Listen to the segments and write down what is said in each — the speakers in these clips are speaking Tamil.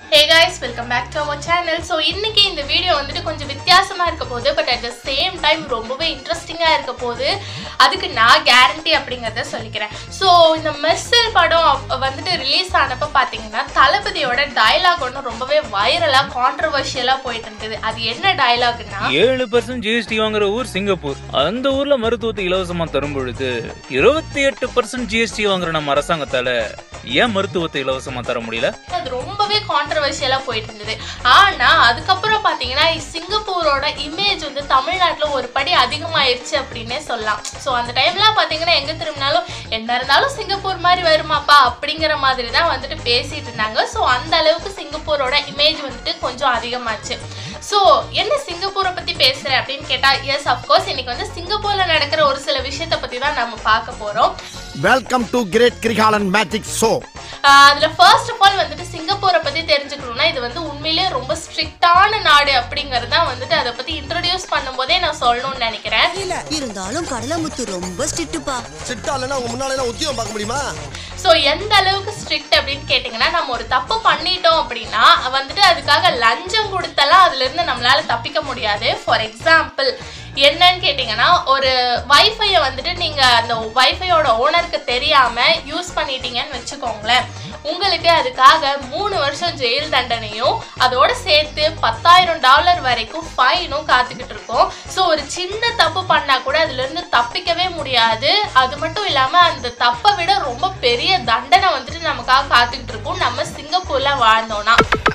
hey guys welcome back to our channel so இன்னைக்கு இந்த வீடியோ வந்துட்டு கொஞ்சம் வித்தியாசமா இருக்க போகுது but at the same time ரொம்பவே இன்ட்ரெஸ்டிங்காக இருக்க போகுது அதுக்கு நான் கேரண்டி அப்படிங்கிறத சொல்லிக்கிறேன் ஸோ இந்த மெர்சல் படம் அப்ப வந்துட்டு ரிலீஸ் ஆனப்போ பார்த்தீங்கன்னா தளபதியோட டயலாக் ஒன்று ரொம்பவே வைரலாக கான்ட்ரவர்ஷியலாக போயிட்டு இருந்தது அது என்ன டயலாக்னா ஏழு பர்சன்ட் ஜிஎஸ்டி வாங்குற ஊர் சிங்கப்பூர் அந்த ஊர்ல மருத்துவத்தை இலவசமா தரும் பொழுது இருபத்தி எட்டு பர்சன்ட் ஜிஎஸ்டி வாங்குற நம்ம அரசாங்கத்தால ஏன் மருத்துவத்தை இலவசமா தர முடியல அது ரொம்பவே கான்ட்ரவர்ஷியலாக போயிட்டு இருந்தது ஆனால் அதுக்கப்புறம் பார்த்தீங்கன்னா சிங்கப்பூரோட இமேஜ் வந்து தமிழ்நாட்டில் ஒரு படி அதிகமாயிருச்சு அப்படின்னே சொல்லலாம் ஸோ அந்த டைம்லாம் பார்த்தீங்கன்னா எங்கே திரும்பினாலும் என்ன இருந்தாலும் சிங்கப்பூர் மாதிரி வருமாப்பா அப்படிங்கிற மாதிரி தான் வந்துட்டு பேசிட்டு இருந்தாங்க ஸோ அந்த அளவுக்கு சிங்கப்பூரோட இமேஜ் வந்துட்டு கொஞ்சம் அதிகமாச்சு ஸோ என்ன சிங்கப்பூரை பற்றி பேசுகிறேன் அப்படின்னு கேட்டால் எஸ் அஃப்கோர்ஸ் இன்னைக்கு வந்து சிங்கப்பூரில் நடக்கிற ஒரு சில விஷயத்தை பற்றி தான் நம்ம பார்க்க போகிறோம் welcome to great Kirikalan magic show ஆஹ் அதுல ஃபர்ஸ்ட் ஆஃப் ஆல் வந்துட்டு சிங்கப்பூரை பத்தி தெரிஞ்சுக்கணும்னா இது வந்து உண்மையிலேயே ரொம்ப ஸ்ட்ரிக்டான நாடு அப்படிங்கறது தான் வந்துட்டு அதை பத்தி இன்ட்ரடியூஸ் பண்ணும்போதே நான் சொல்லணும்னு நினைக்கிறேன் இருந்தாலும் கடலமுத்து ரொம்ப ஸ்ட்ரிக்ட்டுப்பா சிட்டா இல்லைன்னா உங்க முன்னால எல்லாம் உத்தியோகம் பார்க்க முடியுமா ஸோ எந்த அளவுக்கு ஸ்ட்ரிக்ட் அப்படின்னு கேட்டிங்கன்னா நம்ம ஒரு தப்பு பண்ணிட்டோம் அப்படின்னா வந்துட்டு அதுக்காக லஞ்சம் கொடுத்தெல்லாம் அதுல இருந்து நம்மளால தப்பிக்க முடியாது ஃபார் எக்ஸாம்பிள் என்னன்னு கேட்டிங்கன்னா ஒரு வைஃபையை வந்துட்டு நீங்கள் அந்த வைஃபையோட ஓனருக்கு தெரியாமல் யூஸ் பண்ணிட்டீங்கன்னு வச்சுக்கோங்களேன் உங்களுக்கு அதுக்காக மூணு வருஷம் ஜெயில் தண்டனையும் அதோட சேர்த்து பத்தாயிரம் டாலர் வரைக்கும் ஃபைனும் காத்துக்கிட்டு இருக்கோம் ஸோ ஒரு சின்ன தப்பு பண்ணால் கூட அதுலேருந்து தப்பிக்கவே முடியாது அது மட்டும் இல்லாமல் அந்த தப்பை விட ரொம்ப பெரிய தண்டனை வந்துட்டு நமக்காக காத்துக்கிட்டு இருக்கும் நம்ம சிங்கப்பூரில் வாழ்ந்தோம்னா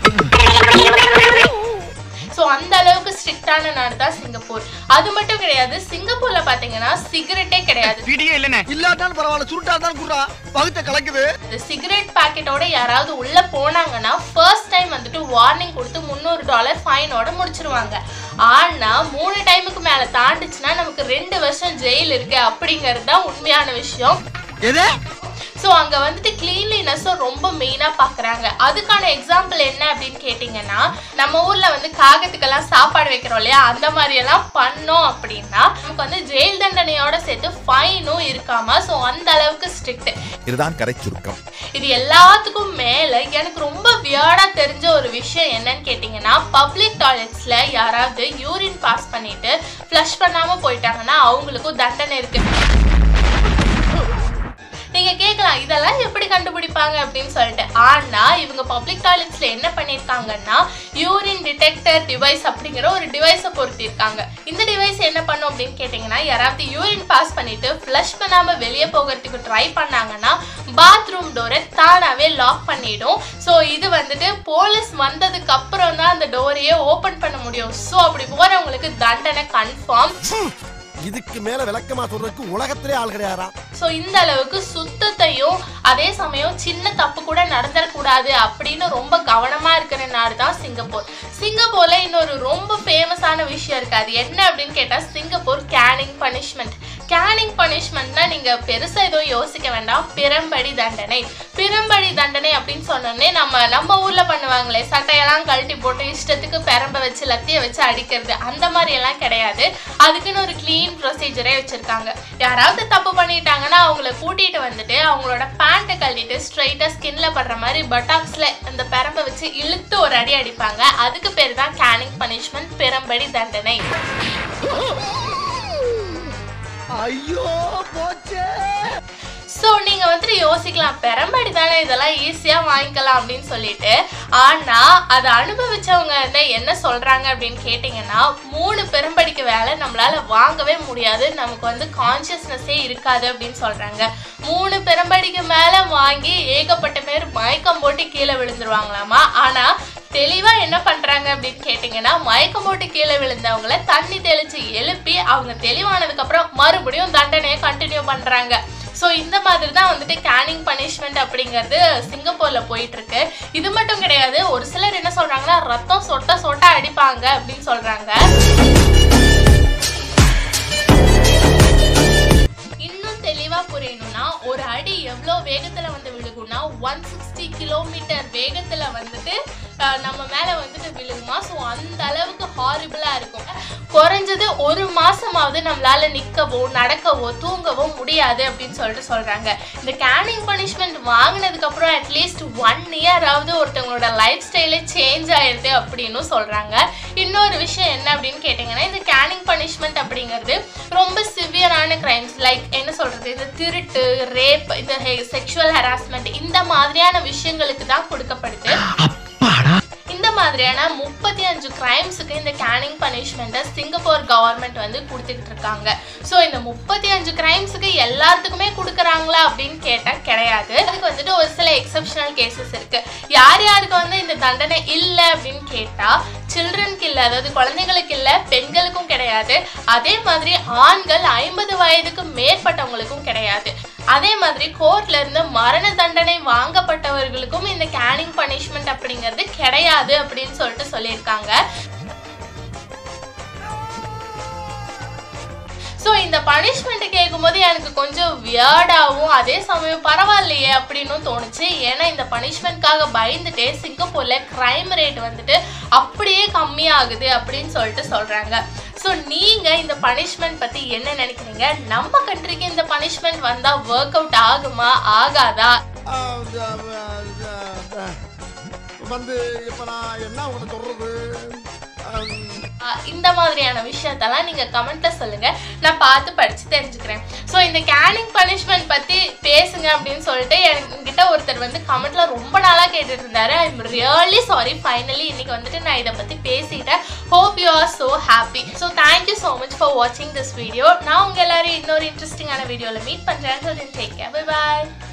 ஸோ அந்த அளவுக்கு ஸ்ட்ரிக்டான நாடு தான் சிங்கப்பூர் அது மட்டும் கிடையாது சிங்கப்பூர்ல பாத்தீங்கன்னா சிகரெட்டே கிடையாது இல்லாட்டாலும் பரவாயில்ல சுருட்டா தான் குடுறா பகுத்த கலக்குது இந்த சிகரெட் பாக்கெட்டோட யாராவது உள்ள போனாங்கன்னா ஃபர்ஸ்ட் டைம் வந்துட்டு வார்னிங் கொடுத்து முந்நூறு டாலர் ஃபைனோட முடிச்சிருவாங்க ஆனா மூணு டைமுக்கு மேல தாண்டுச்சுன்னா நமக்கு ரெண்டு வருஷம் ஜெயில் இருக்கு அப்படிங்கிறது தான் உண்மையான விஷயம் எது ஸோ அங்கே வந்துட்டு கிளீன்லினஸும் ரொம்ப மெயினாக பார்க்குறாங்க அதுக்கான எக்ஸாம்பிள் என்ன அப்படின்னு கேட்டிங்கன்னா நம்ம ஊரில் வந்து காகத்துக்கெல்லாம் சாப்பாடு வைக்கிறோம் இல்லையா அந்த மாதிரியெல்லாம் பண்ணோம் அப்படின்னா நமக்கு வந்து ஜெயில் தண்டனையோட சேர்த்து ஃபைனும் இருக்காம ஸோ அந்த அளவுக்கு ஸ்ட்ரிக்ட் இதுதான் கரை சுருக்கம் இது எல்லாத்துக்கும் மேலே எனக்கு ரொம்ப வியர்டாக தெரிஞ்ச ஒரு விஷயம் என்னன்னு கேட்டிங்கன்னா பப்ளிக் டாய்லெட்ஸில் யாராவது யூரின் பாஸ் பண்ணிட்டு ஃப்ளஷ் பண்ணாமல் போயிட்டாங்கன்னா அவங்களுக்கும் தண்டனை இருக்குது நீங்க கேட்கலாம் இதெல்லாம் எப்படி கண்டுபிடிப்பாங்க அப்படின்னு சொல்லிட்டு ஆனா இவங்க பப்ளிக் டாய்லெட்ஸ்ல என்ன பண்ணிருக்காங்கன்னா யூரின் டிடெக்டர் டிவைஸ் அப்படிங்கிற ஒரு டிவைஸை பொருத்திருக்காங்க இந்த டிவைஸ் என்ன பண்ணும் அப்படின்னு கேட்டிங்கன்னா யாராவது யூரின் பாஸ் பண்ணிட்டு ஃப்ளஷ் பண்ணாம வெளியே போகிறதுக்கு ட்ரை பண்ணாங்கன்னா பாத்ரூம் டோரை தானாவே லாக் பண்ணிடும் ஸோ இது வந்துட்டு போலீஸ் வந்ததுக்கு அப்புறம் தான் அந்த டோரையே ஓபன் பண்ண முடியும் ஸோ அப்படி போறவங்களுக்கு தண்டனை கன்ஃபார்ம் இதுக்கு மேல விளக்கமா சொல்றதுக்கு உலகத்திலே ஆள் கிடையாதா ஸோ இந்த அளவுக்கு சுத்தத்தையும் அதே சமயம் சின்ன தப்பு கூட நடந்துடக்கூடாது அப்படின்னு ரொம்ப கவனமா இருக்கிற நாடு தான் சிங்கப்பூர் சிங்கப்பூர்ல இன்னொரு ரொம்ப ஃபேமஸான விஷயம் இருக்கு அது என்ன அப்படின்னு கேட்டா சிங்கப்பூர் கேனிங் பனிஷ்மெண்ட் கேனிங் பனிஷ்மெண்ட்னா நீங்க பெருசா எதுவும் யோசிக்க வேண்டாம் பிறம்படி தண்டனை பிறம்படி தண்டனை அப்படின்னு சொன்னோடனே நம்ம நம்ம ஊர்ல பண்ணுவாங்களே சட்டையெல்லாம் கழட்டி போட்டு இஷ்டத்துக்கு பெரம்ப வச்சு லத்திய வச்சு அடிக்கிறது அந்த மாதிரி எல்லாம் கிடையாது அதுக்குன்னு ஒரு க்ளீன் ப்ரொசீஜரே வச்சிருக்காங்க யாராவது தப்பு பண்ணிட்டாங்கன்னா அவங்கள கூட்டிட்டு வந்துட்டு அவங்களோட பேண்ட்டை கழட்டிட்டு ஸ்ட்ரைட்டா ஸ்கின்ல படுற மாதிரி பட்டாக்ஸ்ல அந்த பெரம்பை வச்சு இழுத்து ஒரு அடி அடிப்பாங்க அதுக்கு பேர் தான் கேனிங் பனிஷ்மெண்ட் பெரம்படி தண்டனை ஐயோ போச்சே ஸோ நீங்கள் வந்துட்டு யோசிக்கலாம் பெரம்படி தானே இதெல்லாம் ஈஸியாக வாங்கிக்கலாம் அப்படின்னு சொல்லிட்டு ஆனால் அதை அனுபவிச்சவங்க வந்து என்ன சொல்கிறாங்க அப்படின்னு கேட்டிங்கன்னா மூணு பெரும்படிக்கு வேலை நம்மளால் வாங்கவே முடியாது நமக்கு வந்து கான்ஷியஸ்னஸே இருக்காது அப்படின்னு சொல்கிறாங்க மூணு பெரும்படிக்கு மேலே வாங்கி ஏகப்பட்ட பேர் மயக்கம் போட்டு கீழே விழுந்துருவாங்களாமா ஆனால் தெளிவாக என்ன பண்ணுறாங்க அப்படின்னு கேட்டிங்கன்னா மயக்கம் போட்டு கீழே விழுந்தவங்கள தண்ணி தெளித்து எழுப்பி அவங்க தெளிவானதுக்கப்புறம் மறுபடியும் தண்டனையை கண்டினியூ பண்ணுறாங்க ஸோ இந்த மாதிரி தான் வந்துட்டு கேனிங் பனிஷ்மெண்ட் அப்படிங்கிறது சிங்கப்பூரில் போயிட்டு இருக்கு இது மட்டும் கிடையாது ஒரு சிலர் என்ன சொல்றாங்கன்னா ரத்தம் சொட்ட சொட்ட அடிப்பாங்க அப்படின்னு சொல்றாங்க இன்னும் தெளிவா புரியணும்னா ஒரு அடி எவ்வளோ வேகத்துல வந்து விழுகும்னா ஒன் சிக்ஸ்டி கிலோமீட்டர் வேகத்துல வந்துட்டு அஹ், நம்ம மேல வந்துட்டு விழுகுமா ஸோ அந்த அளவுக்கு ஹாரிபிளா இருக்கும் குறைஞ்சது ஒரு மாசமாவது நம்மளால நிக்கவோ நடக்கவோ தூங்கவோ முடியாது அப்படின்னு சொல்லிட்டு சொல்றாங்க இந்த கேனிங் பனிஷ்மெண்ட் வாங்கினதுக்கு அப்புறம் அட்லீஸ்ட் ஒன் இயராவது ஒருத்தவங்களோட லைஃப் ஸ்டைலே சேஞ்ச் ஆயிருது அப்படின்னு சொல்றாங்க இன்னொரு விஷயம் என்ன அப்படின்னு கேட்டிங்கன்னா இந்த கேனிங் பனிஷ்மெண்ட் அப்படிங்கிறது ரொம்ப சிவியரான கிரைம்ஸ் லைக் என்ன சொல்றது இந்த திருட்டு ரேப் இந்த செக்ஷுவல் ஹராஸ்மெண்ட் இந்த மாதிரியான விஷயங்களுக்கு தான் கொடுக்கப்படுது இந்த மாதிரியான முப்பத்தி அஞ்சு கிரைம்ஸுக்கு இந்த கேனிங் பனிஷ்மெண்ட்டை சிங்கப்பூர் கவர்மெண்ட் வந்து கொடுத்துக்கிட்டு இருக்காங்க ஸோ இந்த முப்பத்தி அஞ்சு கிரைம்ஸுக்கு எல்லாத்துக்குமே கொடுக்குறாங்களா அப்படின்னு கேட்டால் கிடையாது அதுக்கு வந்துட்டு ஒரு சில எக்ஸப்ஷனல் கேசஸ் இருக்கு யார் யாருக்கு வந்து இந்த தண்டனை இல்லை அப்படின்னு கேட்டால் சில்ட்ரனுக்கு இல்லை அதாவது குழந்தைங்களுக்கு இல்லை பெண்களுக்கும் கிடையாது அதே மாதிரி ஆண்கள் ஐம்பது வயதுக்கு மேற்பட்டவங்களுக்கும் கிடையாது அதே மாதிரி கோர்ட்ல இருந்து மரண தண்டனை வாங்கப்பட்டவர்களுக்கும் இந்த கேனிங் பனிஷ்மெண்ட் அப்படிங்கிறது கிடையாது அப்படின்னு சொல்லிட்டு சொல்லியிருக்காங்க ஸோ இந்த பனிஷ்மெண்ட் கேட்கும்போது எனக்கு கொஞ்சம் வியர்டாகவும் அதே சமயம் பரவாயில்லையே அப்படின்னும் தோணுச்சு ஏன்னா இந்த பனிஷ்மெண்ட்காக பயந்துட்டே சிங்கப்பூர்ல கிரைம் ரேட் வந்துட்டு அப்படியே கம்மியாகுது அப்படின்னு சொல்லிட்டு சொல்றாங்க ஸோ நீங்க இந்த பனிஷ்மெண்ட் பத்தி என்ன நினைக்கிறீங்க நம்ம கண்ட்ரிக்கு இந்த பனிஷ்மெண்ட் வந்தா ஒர்க் அவுட் ஆகுமா ஆகாதா வந்து இப்ப நான் என்ன உங்களை சொல்றது ஆம், ஆஹ் இந்த மாதிரியான விஷயத்தெல்லாம் நீங்க கமெண்ட்ல சொல்லுங்க நான் பார்த்து படிச்சு தெரிஞ்சுக்கிறேன் ஸோ இந்த கேனிங் பனிஷ்மெண்ட் பத்தி பேசுங்க அப்படின்னு சொல்லிட்டு என்கிட்ட ஒருத்தர் வந்து கமெண்ட்ல ரொம்ப நாளா கேட்டுட்டு இருந்தாரு I am really sorry finally இன்னைக்கு வந்துட்டு நான் இதை பத்தி பேசிட்டேன் hope you are so happy so thank you so much for வாட்சிங் திஸ் வீடியோ நான் உங்க எல்லாரும் இன்னொரு இன்ட்ரெஸ்டிங்கான வீடியோவில் மீட் பண்றேன் ஸோ டேக் கேர் பை பாய்